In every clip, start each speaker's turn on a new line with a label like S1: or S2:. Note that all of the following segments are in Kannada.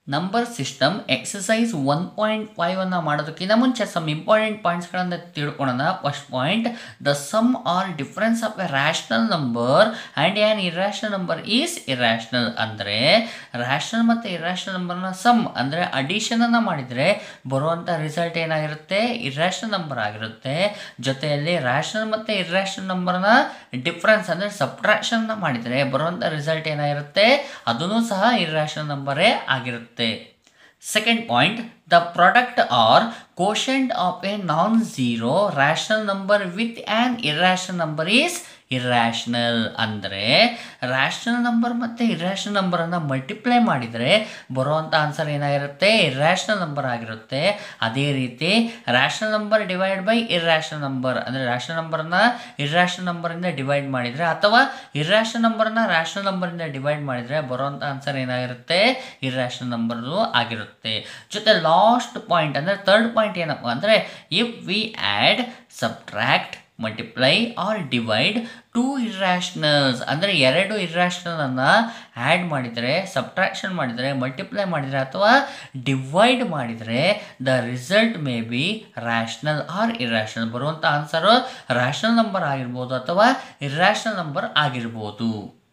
S1: Number system exercise one point five ಅನ್ನು ಮಾಡೋದಕ್ಕಿಂತ ಮುಂಚೆ ಸಮ್ ಇಂಪಾರ್ಟೆಂಟ್ ಪಾಯಿಂಟ್ಸ್ಗಳನ್ನು ತಿಳ್ಕೊಳ್ಳೋಣ first point the sum or difference of a rational number and an irrational number is irrational ಅಂದರೆ ರ್ಯಾಷನಲ್ ಮತ್ತು ಇರ್ಯಾಷನಲ್ ನಂಬರ್ನ ಸಮ್ ಅಂದರೆ ಅಡಿಷನನ್ನು ಮಾಡಿದರೆ ಬರುವಂಥ ರಿಸಲ್ಟ್ ಏನಾಗಿರುತ್ತೆ ಇರ್ಯಾಷನಲ್ ನಂಬರ್ ಆಗಿರುತ್ತೆ ಜೊತೆಯಲ್ಲಿ ರ್ಯಾಷನಲ್ ಮತ್ತು ಇರ್ಯಾಷನಲ್ ನಂಬರ್ನ ಡಿಫ್ರೆನ್ಸ್ ಅಂದರೆ ಸಬ್ಟ್ರಾಕ್ಷನ್ನ ಮಾಡಿದರೆ ಬರುವಂಥ ರಿಸಲ್ಟ್ ಏನಾಗಿರುತ್ತೆ ಅದೂ ಸಹ ಇರ್ಯಾಷನಲ್ ನಂಬರೇ ಆಗಿರುತ್ತೆ second point the product or quotient of a non zero rational number with an irrational number is irrational ಅಂದರೆ ರ್ಯಾಷನಲ್ ನಂಬರ್ ಮತ್ತು ಇರ್ಯಾಷನಲ್ ನಂಬರನ್ನು ಮಲ್ಟಿಪ್ಲೈ ಮಾಡಿದರೆ ಬರುವಂಥ ಆನ್ಸರ್ ಏನಾಗಿರುತ್ತೆ ಇರ್ಯಾಷನಲ್ ನಂಬರ್ ಆಗಿರುತ್ತೆ ಅದೇ ರೀತಿ rational number divide by irrational number ಅಂದರೆ ರ್ಯಾಷನಲ್ ನಂಬರನ್ನ ಇರ್ಯಾಷನಲ್ ನಂಬರಿಂದ ಡಿವೈಡ್ ಮಾಡಿದರೆ ಅಥವಾ ಇರ್ಯಾಷನಲ್ ನಂಬರನ್ನ ರ್ಯಾಷನಲ್ ನಂಬರಿಂದ ಡಿವೈಡ್ ಮಾಡಿದರೆ ಬರುವಂಥ ಆನ್ಸರ್ ಏನಾಗಿರುತ್ತೆ ಇರ್ಯಾಷನಲ್ ನಂಬರ್ದು ಆಗಿರುತ್ತೆ ಜೊತೆ ಲಾಸ್ಟ್ ಪಾಯಿಂಟ್ ಅಂದರೆ ಥರ್ಡ್ ಪಾಯಿಂಟ್ ಏನಪ್ಪ ಅಂದರೆ if we add subtract multiply or divide two irrationals ಅಂದರೆ ಎರಡು ಇರ್ಯಾಷನಲನ್ನು ಆ್ಯಡ್ ಮಾಡಿದರೆ ಸಬ್ಟ್ರಾಕ್ಷನ್ ಮಾಡಿದರೆ ಮಲ್ಟಿಪ್ಲೈ ಮಾಡಿದರೆ ಅಥವಾ ಡಿವೈಡ್ ಮಾಡಿದರೆ the result may be rational or irrational ಬರುವಂಥ ಆನ್ಸರು ರ್ಯಾಷನಲ್ ನಂಬರ್ ಆಗಿರ್ಬೋದು ಅಥವಾ ಇರ್ಯಾಷನಲ್ ನಂಬರ್ ಆಗಿರ್ಬೋದು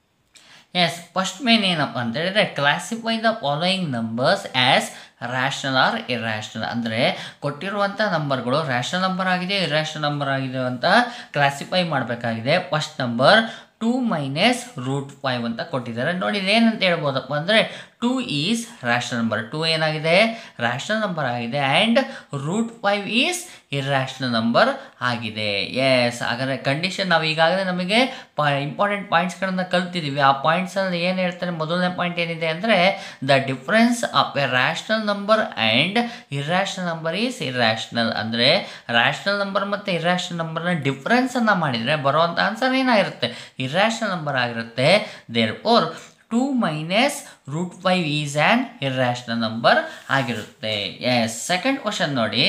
S1: ಎಸ್ ಫಸ್ಟ್ ಮೇನ್ ಏನಪ್ಪ ಅಂತ ಹೇಳಿದ್ರೆ classify the following numbers as rational or irrational ಅಂದರೆ ಕೊಟ್ಟಿರುವಂಥ ನಂಬರ್ಗಳು ರ್ಯಾಷನಲ್ ನಂಬರ್ ಆಗಿದೆ ಇರ್ಯಾಷನಲ್ ನಂಬರ್ ಆಗಿದೆ ಅಂತ ಕ್ಲಾಸಿಫೈ ಮಾಡಬೇಕಾಗಿದೆ first number two minus root five ಅಂತ ಕೊಟ್ಟಿದ್ದಾರೆ ನೋಡಿ ಏನಂತ ಹೇಳ್ಬೋದಪ್ಪ ಅಂದರೆ two is rational number two ಏನಾಗಿದೆ ರ್ಯಾಷನಲ್ ನಂಬರ್ ಆಗಿದೆ and root five is irrational number ಆಗಿದೆ ಎಸ್ ಹಾಗಾದರೆ ಕಂಡೀಷನ್ ನಾವು ಈಗಾಗಲೇ ನಮಗೆ ಪ ಇಂಪಾರ್ಟೆಂಟ್ ಪಾಯಿಂಟ್ಸ್ಗಳನ್ನು ಕಲ್ತಿದ್ದೀವಿ ಆ ಪಾಯಿಂಟ್ಸಲ್ಲಿ ಏನು ಹೇಳ್ತಾರೆ ಮೊದಲನೇ ಪಾಯಿಂಟ್ ಏನಿದೆ ಅಂದರೆ the difference of a rational number and irrational number is irrational ಅಂದರೆ ರ್ಯಾಷನಲ್ ನಂಬರ್ ಮತ್ತು ಇರ್ಯಾಷನಲ್ ನಂಬರ್ನ ಡಿಫ್ರೆನ್ಸನ್ನು ಮಾಡಿದರೆ ಬರುವಂಥ ಆನ್ಸರ್ ಏನಾಗಿರುತ್ತೆ ಇರ್ಯಾಷನಲ್ ನಂಬರ್ ಆಗಿರುತ್ತೆ therefore two minus root five is an irrational number ಆಗಿರುತ್ತೆ ಎಸ್ ಸೆಕೆಂಡ್ ಕ್ವಶನ್ ನೋಡಿ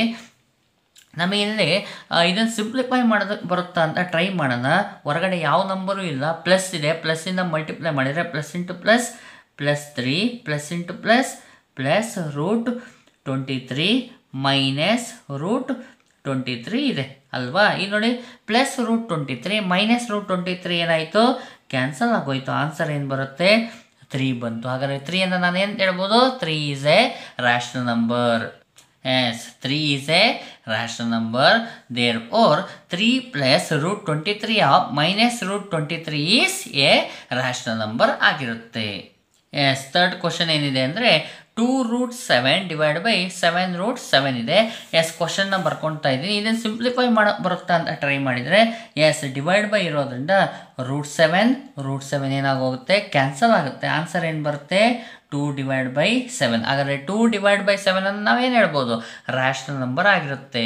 S1: ನಮಗಿಲ್ಲಿ ಇದನ್ನು ಸಿಂಪ್ಲಿಫೈ ಮಾಡೋದಕ್ಕೆ ಬರುತ್ತಾ ಅಂತ ಟ್ರೈ ಮಾಡೋಣ ಹೊರಗಡೆ ಯಾವ ನಂಬರು ಇಲ್ಲ ಪ್ಲಸ್ ಇದೆ ಪ್ಲಸ್ಸಿಂದ ಮಲ್ಟಿಪ್ಲೈ ಮಾಡಿದರೆ plus into plus plus three plus into plus plus root twenty three minus root twenty three ಇದೆ ಅಲ್ವಾ ಈಗ ನೋಡಿ plus root twenty three minus root twenty three ಏನಾಯಿತು ಕ್ಯಾನ್ಸಲ್ ಆಗೋಯ್ತು ಆನ್ಸರ್ ಏನು ಬರುತ್ತೆ ತ್ರೀ ಬಂತು ಹಾಗಾದರೆ ತ್ರೀಯನ್ನು ನಾನು ಏನು ಹೇಳ್ಬೋದು three is a rational number yes three is a rational number therefore three plus root twenty three of minus root twenty three is a rational number ಆಗಿರುತ್ತೆ ಎಸ್ ತರ್ಡ್ ಕ್ವಶನ್ ಏನಿದೆ ಅಂದರೆ two root seven divide by seven root seven ಇದೆ ಎಸ್ ಕ್ವಶನ್ನ ಬರ್ಕೊಳ್ತಾ ಇದ್ದೀನಿ ಇದನ್ನು ಸಿಂಪ್ಲಿಫೈ ಮಾಡೋ ಬರುತ್ತಾ ಅಂತ ಟ್ರೈ ಮಾಡಿದರೆ ಎಸ್ ಡಿವೈಡ್ ಬೈ ಇರೋದ್ರಿಂದ ರೂಟ್ ಸೆವೆನ್ ರೂಟ್ ಸೆವೆನ್ ಏನಾಗೋಗುತ್ತೆ ಕ್ಯಾನ್ಸಲ್ ಆಗುತ್ತೆ ಆನ್ಸರ್ ಏನು ಬರುತ್ತೆ ಟೂ ಡಿವೈಡ್ ಬೈ ಸೆವೆನ್ ಹಾಗಾದರೆ ಟೂ ಡಿವೈಡ್ ಬೈ ಸೆವೆನ್ ಅನ್ನು ನಾವೇನು ಹೇಳ್ಬೋದು ರ್ಯಾಷನಲ್ ನಂಬರ್ ಆಗಿರುತ್ತೆ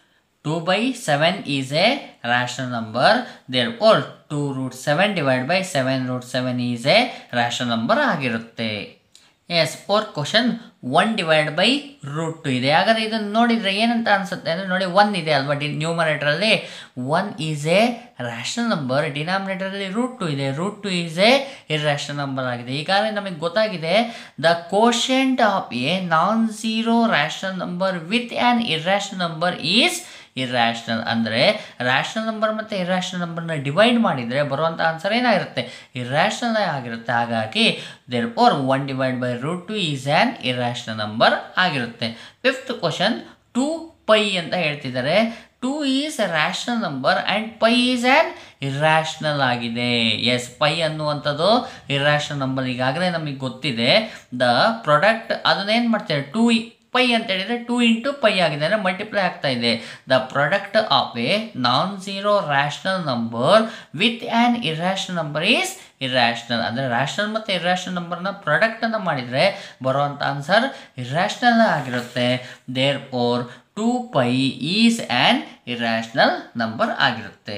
S1: two by seven is a rational number therefore two root seven divide by seven root seven is a rational number ಆಗಿರುತ್ತೆ yes fourth question one divide by root two ಇದೆ ಹಾಗಾದರೆ ಇದನ್ನು ನೋಡಿದರೆ ಏನಂತ ಅನಿಸುತ್ತೆ ಅಂದರೆ ನೋಡಿ ಒನ್ ಇದೆ ಅಲ್ವಾ ಡಿ ನ್ಯೂಮರೇಟ್ರಲ್ಲಿ one is a rational number ಡಿನಾಮಿನೇಟರಲ್ಲಿ ರೂಟ್ ಟು ಇದೆ root two is a irrational number ಆಗಿದೆ ಈಗಾಗಲೇ ನಮಗೆ ಗೊತ್ತಾಗಿದೆ the quotient of a non zero rational number with an irrational number is irrational ಅಂದರೆ ರ್ಯಾಷನಲ್ ನಂಬರ್ ಮತ್ತು ಇರ್ಯಾಷನಲ್ ನಂಬರ್ನ ಡಿವೈಡ್ ಮಾಡಿದರೆ ಬರುವಂಥ ಆನ್ಸರ್ ಏನಾಗಿರುತ್ತೆ ಇರ್ಯಾಷನಲ್ ಆಗಿರುತ್ತೆ ಹಾಗಾಗಿ therefore one divide by root two is an irrational number ಆಗಿರುತ್ತೆ ಫಿಫ್ತ್ ಕ್ವಶನ್ ಟೂ ಪೈ ಅಂತ ಹೇಳ್ತಿದ್ದಾರೆ two is a rational number and pi is an irrational ಆಗಿದೆ ಎಸ್ ಪೈ ಅನ್ನುವಂಥದ್ದು ಇರ್ಯಾಷನಲ್ ನಂಬರ್ ಈಗಾಗಲೇ ನಮಗೆ ಗೊತ್ತಿದೆ ದ ಪ್ರಾಡಕ್ಟ್ ಅದನ್ನೇನು ಮಾಡ್ತಾರೆ ಟೂ ಪೈ ಅಂತ ಹೇಳಿದರೆ ಟೂ ಇಂಟು ಪೈ ಆಗಿದೆ ಅಂದರೆ ಮಲ್ಟಿಪ್ಲೈ ಆಗ್ತಾ ಇದೆ the product of a non zero rational number with an irrational number is irrational ಅಂದರೆ ರ್ಯಾಷನಲ್ ಮತ್ತು ಇರ್ಯಾಷನಲ್ ನಂಬರ್ನ ಪ್ರಾಡಕ್ಟನ್ನು ಮಾಡಿದರೆ ಬರುವಂಥ ಆನ್ಸರ್ ಇರ್ಯಾಷನಲ್ ಆಗಿರುತ್ತೆ therefore two pi is an irrational number ಆಗಿರುತ್ತೆ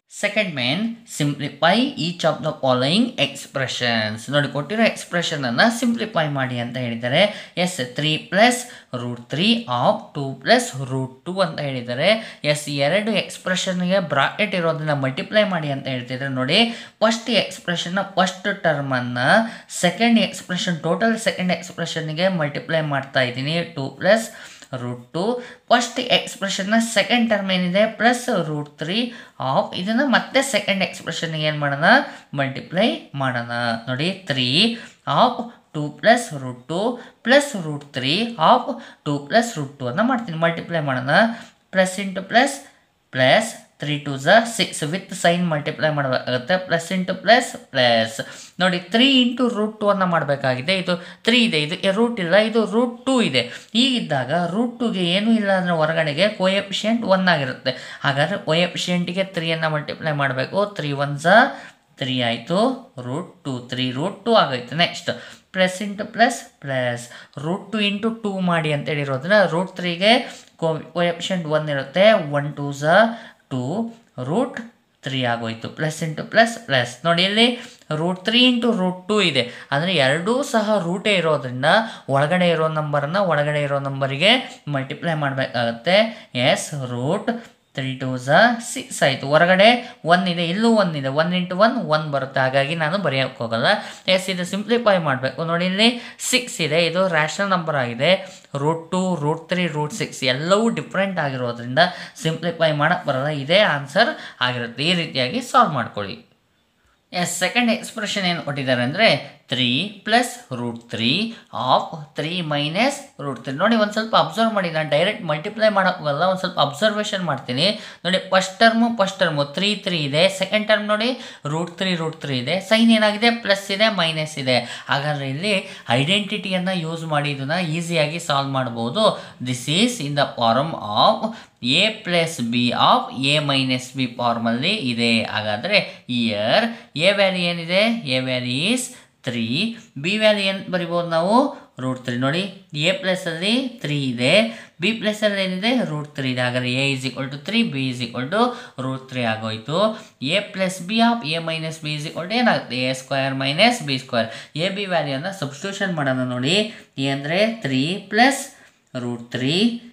S1: second main simplify each of the following expressions ನೋಡಿ ಕೊಟ್ಟಿರೋ ಎಕ್ಸ್ಪ್ರೆಷನನ್ನು ಸಿಂಪ್ಲಿಫೈ ಮಾಡಿ ಅಂತ ಹೇಳಿದ್ದಾರೆ yes three plus root three of two plus root two ಅಂತ ಹೇಳಿದ್ದಾರೆ ಎಸ್ ಎರಡು ಎಕ್ಸ್ಪ್ರೆಷನ್ಗೆ ಬ್ರಾಕೆಟ್ ಇರೋದನ್ನ ಮಲ್ಟಿಪ್ಲೈ ಮಾಡಿ ಅಂತ ಹೇಳ್ತಿದ್ದಾರೆ ನೋಡಿ ಫಸ್ಟ್ ಎಕ್ಸ್ಪ್ರೆಷನ್ನ ಫಸ್ಟ್ ಟರ್ಮನ್ನು ಸೆಕೆಂಡ್ ಎಕ್ಸ್ಪ್ರೆಷನ್ ಟೋಟಲ್ ಸೆಕೆಂಡ್ ಎಕ್ಸ್ಪ್ರೆಷನ್ಗೆ ಮಲ್ಟಿಪ್ಲೈ ಮಾಡ್ತಾ ಇದ್ದೀನಿ two plus root two first ಎಕ್ಸ್ಪ್ರೆಷನ್ನ ಸೆಕೆಂಡ್ ಟರ್ಮ್ ಏನಿದೆ ಪ್ಲಸ್ ರೂಟ್ ತ್ರೀ ಆಫ್ ಇದನ್ನು ಮತ್ತೆ ಸೆಕೆಂಡ್ ಎಕ್ಸ್ಪ್ರೆಷನ್ಗೆ ಏನು ಮಾಡೋಣ ಮಲ್ಟಿಪ್ಲೈ ಮಾಡೋಣ ನೋಡಿ three of two plus root two plus root three of two plus root two ಅನ್ನು ಮಾಡ್ತೀನಿ ಮಲ್ಟಿಪ್ಲೈ ಮಾಡೋಣ plus into plus plus three two ಝ ಸಿಕ್ಸ್ ವಿತ್ ಸೈನ್ ಮಲ್ಟಿಪ್ಲೈ ಮಾಡಬೇಕಾಗುತ್ತೆ ಪ್ಲಸ್ ಇಂಟು ಪ್ಲಸ್ ಪ್ಲಸ್ ನೋಡಿ ತ್ರೀ ಇಂಟು ರೂಟ್ ಟು ಅನ್ನು ಮಾಡಬೇಕಾಗಿದೆ ಇದು ತ್ರೀ ಇದೆ ಇದು ರೂಟ್ ಇಲ್ಲ ಇದು ರೂಟ್ ಟೂ ಇದೆ ಹೀಗಿದ್ದಾಗ ರೂಟ್ ಟುಗೆ ಏನೂ ಇಲ್ಲ ಅಂದರೆ ಹೊರಗಡೆಗೆ ಕೋಎಫಿಷಿಯಂಟ್ ಒನ್ ಆಗಿರುತ್ತೆ ಹಾಗಾದರೆ ಕೋಎಫಿಷಿಯಂಟಿಗೆ ತ್ರೀಯನ್ನು ಮಲ್ಟಿಪ್ಲೈ ಮಾಡಬೇಕು ತ್ರೀ ಒನ್ ಝ ತ್ರೀ ಆಯಿತು root two three root two ಆಗೋಯ್ತು next plus into plus plus root two into two ಮಾಡಿ ಅಂತ ಹೇಳಿರೋದ್ರಿಂದ ರೂಟ್ ತ್ರೀಗೆ ಕೋ ಕೋಎಫಿಷಿಯಂಟ್ ಒನ್ ಇರುತ್ತೆ ಒನ್ ಟೂ ಝ ಟು ರೂಟ್ ತ್ರೀ ಆಗೋಯ್ತು ಪ್ಲಸ್ ಇಂಟು ಪ್ಲಸ್ ಪ್ಲಸ್ ನೋಡಿ ಇಲ್ಲಿ root three into root two ಇದೆ ಅಂದರೆ ಎರಡೂ ಸಹ ರೂಟೇ ಇರೋದ್ರಿಂದ ಒಳಗಡೆ ಇರೋ ನಂಬರನ್ನು ಒಳಗಡೆ ಇರೋ ನಂಬರಿಗೆ ಮಲ್ಟಿಪ್ಲೈ ಮಾಡಬೇಕಾಗತ್ತೆ ಎಸ್ ರೂಟ್ ತ್ರೀ ಟೂ ಝ ಸಿಕ್ಸ್ ಆಯಿತು ಹೊರಗಡೆ ಒನ್ ಇದೆ ಇಲ್ಲೂ ಒನ್ ಇದೆ ಒನ್ ಇಂಟು ಒನ್ ಒನ್ ಬರುತ್ತೆ ಹಾಗಾಗಿ ನಾನು ಬರೆಯೋಕ್ಕೆ ಹೋಗಲ್ಲ ಎಸ್ ಇದು ಸಿಂಪ್ಲಿಫೈ ಮಾಡಬೇಕು ನೋಡಿ ಇಲ್ಲಿ ಸಿಕ್ಸ್ ಇದೆ ಇದು ರ್ಯಾಷನಲ್ ನಂಬರ್ ಆಗಿದೆ root two root three root six ಎಲ್ಲವೂ ಡಿಫ್ರೆಂಟ್ ಆಗಿರೋದ್ರಿಂದ ಸಿಂಪ್ಲಿಫೈ ಮಾಡೋಕ್ಕೆ ಬರಲ್ಲ ಇದೇ ಆನ್ಸರ್ ಆಗಿರುತ್ತೆ ಈ ರೀತಿಯಾಗಿ ಸಾಲ್ವ್ ಮಾಡ್ಕೊಳ್ಳಿ ಎಸ್ ಸೆಕೆಂಡ್ ಎಕ್ಸ್ಪ್ರೆಷನ್ ಏನು ಕೊಟ್ಟಿದ್ದಾರೆ ಅಂದರೆ three plus root three of three minus root three ನೋಡಿ ಒಂದು ಸ್ವಲ್ಪ ಅಬ್ಸರ್ವ್ ಮಾಡಿ ನಾನು ಡೈರೆಕ್ಟ್ ಮಲ್ಟಿಪ್ಲೈ ಮಾಡೋಕ್ಕಲ್ಲ ಒಂದು ಸ್ವಲ್ಪ ಅಬ್ಸರ್ವೇಷನ್ ಮಾಡ್ತೀನಿ ನೋಡಿ first term first term three three ಇದೆ ಸೆಕೆಂಡ್ ಟರ್ಮ್ ನೋಡಿ ರೂಟ್ ತ್ರೀ ರೂಟ್ ತ್ರೀ ಇದೆ ಸೈನ್ ಏನಾಗಿದೆ ಪ್ಲಸ್ ಇದೆ ಮೈನಸ್ ಇದೆ ಹಾಗಾದರೆ ಇಲ್ಲಿ ಐಡೆಂಟಿಟಿಯನ್ನು ಯೂಸ್ ಮಾಡಿ ಇದನ್ನು ಈಸಿಯಾಗಿ ಸಾಲ್ವ್ ಮಾಡ್ಬೋದು this is in the form of A plus B of A minus B ಫಾರ್ಮಲ್ಲಿ ಇದೆ ಹಾಗಾದರೆ ಇಯರ್ ಎ ವ್ಯಾಲ್ಯೂ ಏನಿದೆ A value is three B value ಏನು ಬರಿಬೋದು ನಾವು ರೂಟ್ ತ್ರೀ ನೋಡಿ ಎ ಪ್ಲಸ್ಸಲ್ಲಿ ತ್ರೀ ಇದೆ ಬಿ ಪ್ಲಸ್ಸಲ್ಲಿ ಏನಿದೆ ರೂಟ್ ತ್ರೀ ಇದೆ ಹಾಗಾದ್ರೆ A is equal to three B is equal to root three ಆಗೋಯ್ತು A plus B of A minus B is equal to ಏನಾಗುತ್ತೆ A square minus b square a b ವ್ಯಾಲ್ಯೂನ ಸಬ್ಸ್ಟಿಟ್ಯೂಷನ್ ಮಾಡೋಣ ನೋಡಿ ಎ ಅಂದರೆ three plus root three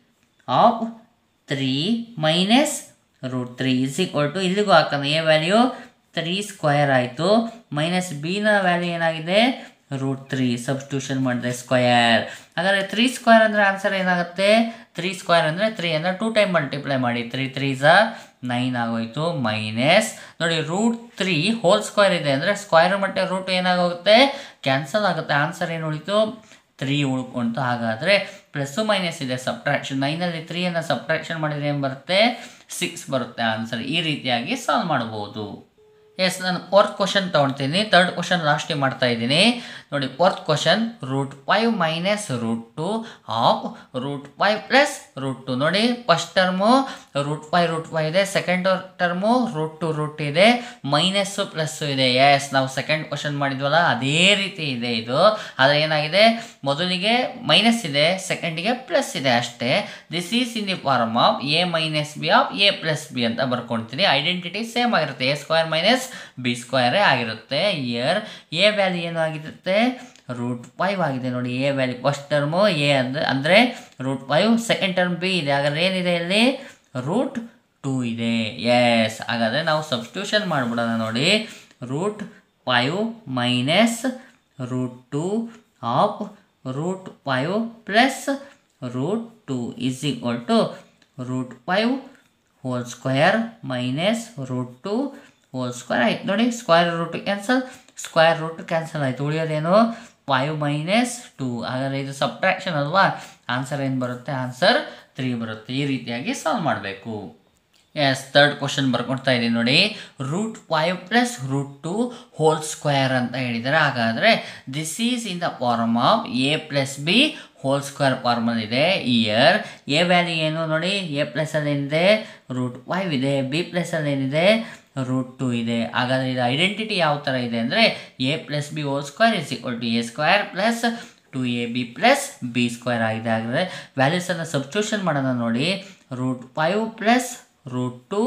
S1: of three minus root three is equal to ಇಲ್ಲಿಗೂ ಹಾಕೋಣ ಎ ವ್ಯಾಲ್ಯೂ ತ್ರೀ ಸ್ಕ್ವಯರ್ ಆಯಿತು ಮೈನಸ್ ಬಿನ ವ್ಯಾಲ್ಯೂ ಏನಾಗಿದೆ ರೂಟ್ ತ್ರೀ ಸಬ್ಸ್ಟಿಟ್ಯೂಷನ್ ಮಾಡಿದೆ ಸ್ಕ್ವಯರ್ ಹಾಗಾದರೆ ತ್ರೀ ಸ್ಕ್ವೇರ್ ಅಂದರೆ ಆನ್ಸರ್ ಏನಾಗುತ್ತೆ ತ್ರೀ ಸ್ಕ್ವೇರ್ ಅಂದರೆ ತ್ರೀ ಅಂದರೆ ಟೂ ಟೈಮ್ ಮಲ್ಟಿಪ್ಲೈ ಮಾಡಿ ತ್ರೀ ತ್ರೀ ಝ ನೈನ್ ಆಗೋಯ್ತು ಮೈನಸ್ ನೋಡಿ ರೂಟ್ ತ್ರೀ ಹೋಲ್ ಸ್ಕ್ವೇರ್ ಇದೆ ಅಂದರೆ ಸ್ಕ್ವೇರ್ ಮಟ್ಟೆ ರೂಟ್ ಏನಾಗೋಗುತ್ತೆ ಕ್ಯಾನ್ಸಲ್ ಆಗುತ್ತೆ ಆನ್ಸರ್ ಏನು ಉಳಿತು ತ್ರೀ ಉಳ್ಕೊಂತು ಹಾಗಾದರೆ ಪ್ಲಸ್ಸು ಮೈನಸ್ ಇದೆ ಸಬ್ಟ್ರಾಕ್ಷನ್ ನೈನಲ್ಲಿ ತ್ರೀಯನ್ನು ಸಬ್ಟ್ರಾಕ್ಷನ್ ಮಾಡಿದರೆ ಏನು ಬರುತ್ತೆ ಸಿಕ್ಸ್ ಬರುತ್ತೆ ಆನ್ಸರ್ ಈ ರೀತಿಯಾಗಿ ಸಾಲ್ವ್ ಮಾಡ್ಬೋದು ಎಸ್ ನಾನು ಫೋರ್ತ್ ಕ್ವಶನ್ ತೊಗೊಳ್ತೀನಿ ತರ್ಡ್ ಕ್ವಶನ್ ಲಾಸ್ಟಿಗೆ ಮಾಡ್ತಾ ಇದ್ದೀನಿ ನೋಡಿ fourth question root five minus root two of root five plus root two ನೋಡಿ first term root five root five ಇದೆ second term root two root ಇದೆ ಮೈನಸ್ಸು ಪ್ಲಸ್ಸು ಇದೆ ಎಸ್ ನಾವು ಸೆಕೆಂಡ್ ಕ್ವಶನ್ ಮಾಡಿದ್ವಲ್ಲ ಅದೇ ರೀತಿ ಇದೆ ಇದು ಆದರೆ ಏನಾಗಿದೆ ಮೊದಲಿಗೆ ಮೈನಸ್ ಇದೆ ಸೆಕೆಂಡಿಗೆ ಪ್ಲಸ್ ಇದೆ ಅಷ್ಟೇ this is in the form of A minus b of A plus b ಅಂತ ಬರ್ಕೊಳ್ತೀನಿ ಐಡೆಂಟಿಟಿ ಸೇಮ್ ಆಗಿರುತ್ತೆ ಎ ಸ್ಕ್ವೇರ್ ಮೈನಸ್ ಬಿ ಸ್ಕ್ವೇರೇ ಆಗಿರುತ್ತೆ ಇಯರ್ ಎ ವ್ಯಾಲ್ಯೂ ಏನು ಆಗಿರುತ್ತೆ ರೂಟ್ ಫೈವ್ ಆಗಿದೆ ನೋಡಿ a value first term a ಅಂದರೆ ಅಂದರೆ root five second term b ಇದೆ ಹಾಗಾದ್ರೆ ಏನಿದೆ ಇಲ್ಲಿ ರೂಟ್ ಟೂ ಇದೆ ಎಸ್ ಹಾಗಾದರೆ ನಾವು ಸಬ್ಸ್ಟಿಟ್ಯೂಷನ್ ಮಾಡಿಬಿಡೋಣ ನೋಡಿ root five minus root two of root five plus root two is equal to root five whole square minus root two whole square ಆಯ್ತು ನೋಡಿ square root cancel square root cancel ಆಯಿತು ಉಳಿಯೋದೇನು ಫೈವ್ ಮೈನಸ್ ಟು ಹಾಗಾದರೆ ಇದು ಸಬ್ಟ್ರಾಕ್ಷನ್ ಅಲ್ವಾ ಆನ್ಸರ್ ಏನು ಬರುತ್ತೆ ಆನ್ಸರ್ ತ್ರೀ ಬರುತ್ತೆ ಈ ರೀತಿಯಾಗಿ ಸಾಲ್ವ್ ಮಾಡಬೇಕು ಎಸ್ ತರ್ಡ್ ಕ್ವಶನ್ ಬರ್ಕೊಡ್ತಾ ಇದ್ದೀನಿ ನೋಡಿ root five plus root two whole square ಅಂತ ಹೇಳಿದ್ದಾರೆ ಹಾಗಾದರೆ this is in the form of A plus b whole square formula ಇದೆ ಇಯರ್ ಎ ವ್ಯಾಲ್ಯೂ ಏನು ನೋಡಿ ಎ ಪ್ಲಸಲ್ಲಿ ಏನಿದೆ ರೂಟ್ ಫೈವ್ ಇದೆ ಬಿ ಪ್ಲಸಲ್ಲಿ ಏನಿದೆ ರೂಟ್ ಟು ಇದೆ ಹಾಗಾದರೆ ಇದು ಐಡೆಂಟಿಟಿ ಯಾವ ಥರ ಇದೆ ಅಂದರೆ a plus b whole square is equal to a square plus two a b plus b square ಆಗಿದೆ ಹಾಗಾದರೆ ವ್ಯಾಲ್ಯೂಸನ್ನು ಸಬ್ಸ್ಟಿಟ್ಯೂಷನ್ ಮಾಡೋಣ ನೋಡಿ root five plus root two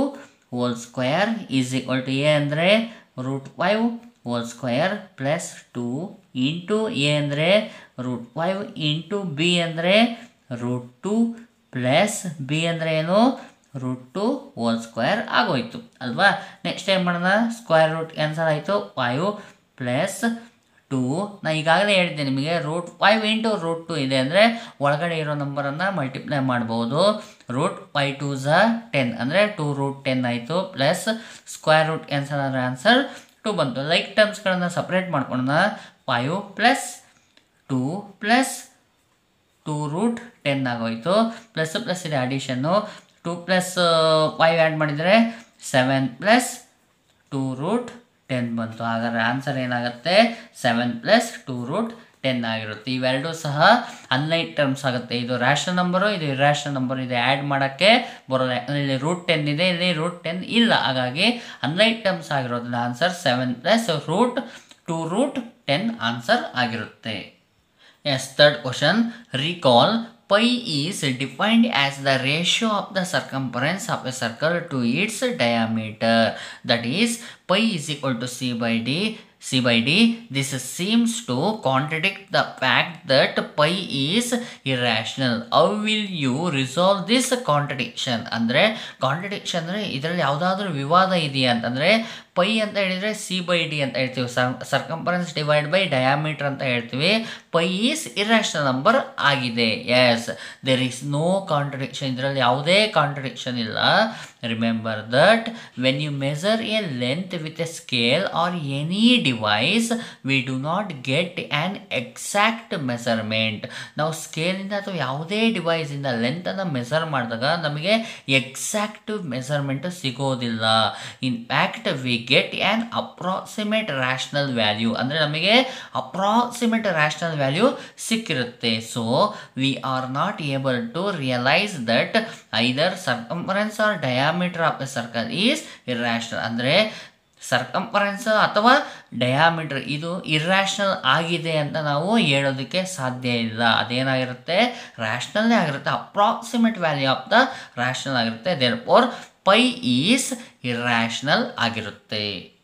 S1: whole square is equal to a ಅಂದರೆ root five whole square plus two into a ಅಂದರೆ ರೂಟ್ ಫೈವ್ ಇಂಟು ಬಿ ಅಂದರೆ ರೂಟ್ ಟು ಪ್ಲಸ್ ಬಿ ಅಂದರೆ ಏನು ರೂಟ್ ಟು ಹೋಲ್ ಸ್ಕ್ವೇರ್ ಆಗೋಯ್ತು ಅಲ್ವಾ ನೆಕ್ಸ್ಟ್ ಏನು ಮಾಡೋಣ ಸ್ಕ್ವೇರ್ ರೂಟ್ ಕ್ಯಾನ್ಸಲ್ ಆಯಿತು ಫೈವ್ ಪ್ಲಸ್ ಟು ನಾ ಈಗಾಗಲೇ ಹೇಳಿದ್ದೆ ನಿಮಗೆ root five into root two ಇದೆ ಅಂದರೆ ಒಳಗಡೆ ಇರೋ ನಂಬರನ್ನು ಮಲ್ಟಿಪ್ಲೈ ಮಾಡ್ಬೋದು ರೂಟ್ ಫೈವ್ ಟು ಝ ಟೆನ್ ಅಂದರೆ ಟು ರೂಟ್ ಟೆನ್ ಆಯಿತು ಪ್ಲಸ್ ಸ್ಕ್ವೇರ್ ರೂಟ್ ಕ್ಯಾನ್ಸಲ್ ಆದರೆ ಆನ್ಸರ್ ಟು ಬಂತು ಲೈಕ್ ಟರ್ಮ್ಸ್ಗಳನ್ನು ಸಪ್ರೇಟ್ ಮಾಡ್ಕೊಳ್ಳೋಣ five plus two plus two root ten ಆಗೋಯ್ತು ಪ್ಲಸ್ ಪ್ಲಸ್ ಇದೆ ಅಡಿಷನ್ನು ಟೂ ಪ್ಲಸ್ ಫೈವ್ ಆ್ಯಡ್ ಮಾಡಿದರೆ seven plus two root ten ಬಂತು ಹಾಗಾದ್ರೆ ಆನ್ಸರ್ ಏನಾಗುತ್ತೆ seven plus two root ten ಆಗಿರುತ್ತೆ ಇವೆರಡೂ ಸಹ ಅನ್ಲೈಟ್ ಟರ್ಮ್ಸ್ ಆಗುತ್ತೆ ಇದು ರ್ಯಾಷನಲ್ ನಂಬರು ಇದು ಇರ್ಯಾಷನಲ್ ನಂಬರ್ ಇದೆ ಆ್ಯಡ್ ಮಾಡೋಕ್ಕೆ ಬರೋದು ಯಾಕಂದರೆ ಇಲ್ಲಿ ರೂಟ್ ಟೆನ್ ಇದೆ ಇಲ್ಲಿ ರೂಟ್ ಟೆನ್ ಇಲ್ಲ ಹಾಗಾಗಿ ಅನ್ಲೈಟ್ ಟರ್ಮ್ಸ್ ಆಗಿರೋದ್ರಿಂದ answer seven plus root two root ten answer ಆಗಿರುತ್ತೆ Yes, third question. Recall pi is defined as the ratio of the circumference of a circle to its diameter. That is, pi is equal to c by d. c by d. This seems to contradict the fact that pi is irrational. How will you resolve this contradiction? ಅಂದರೆ ಕಾಂಟ್ರಡಿಕ್ಷನ್ ಅಂದರೆ ಇದರಲ್ಲಿ ಯಾವುದಾದ್ರೂ ವಿವಾದ ಇದೆಯಾ ಅಂತಂದರೆ ಪೈ ಅಂತ ಹೇಳಿದರೆ ಸಿ ಬೈ ಡಿ ಅಂತ ಹೇಳ್ತೀವಿ ಸರ್ಕಂಫರೆನ್ಸ್ ಡಿವೈಡ್ ಬೈ ಡಯಾಮೀಟರ್ ಅಂತ ಹೇಳ್ತೀವಿ ಪೈ ಈಸ್ ಇರ್ಯಾಷನಲ್ ನಂಬರ್ ಆಗಿದೆ yes there is no contradiction ಇದರಲ್ಲಿ ಯಾವುದೇ ಕಾಂಟ್ರಡಿಕ್ಷನ್ ಇಲ್ಲ remember that when you measure a length with a scale or any device we do not get an exact measurement ನಾವು ಸ್ಕೇಲಿಂದ ಅಥವಾ ಯಾವುದೇ ಡಿವೈಸಿಂದ ಲೆಂತನ್ನು ಮೆಸರ್ ಮಾಡಿದಾಗ ನಮಗೆ ಎಕ್ಸಾಕ್ಟ್ ಮೆಸರ್ಮೆಂಟ್ ಸಿಗೋದಿಲ್ಲ in fact we get an approximate rational value ಅಂದರೆ ನಮಗೆ ಅಪ್ರಾಕ್ಸಿಮೇಟ್ ರ್ಯಾಷನಲ್ ವ್ಯಾಲ್ಯೂ ಸಿಕ್ಕಿರುತ್ತೆ so we are not able to realise that either circumference or diameter of a circle is irrational ಅಂದರೆ ಸರ್ಕಂಫರೆನ್ಸ್ ಅಥವಾ ಡಯಾಮೀಟರ್ ಇದು ಇರ್ಯಾಷನಲ್ ಆಗಿದೆ ಅಂತ ನಾವು ಹೇಳೋದಕ್ಕೆ ಸಾಧ್ಯ ಇಲ್ಲ ಅದೇನಾಗಿರುತ್ತೆ ರ್ಯಾಷನಲ್ಲೇ ಆಗಿರುತ್ತೆ approximate value of the rational ಆಗಿರುತ್ತೆ therefore pi is irrational ಆಗಿರುತ್ತೆ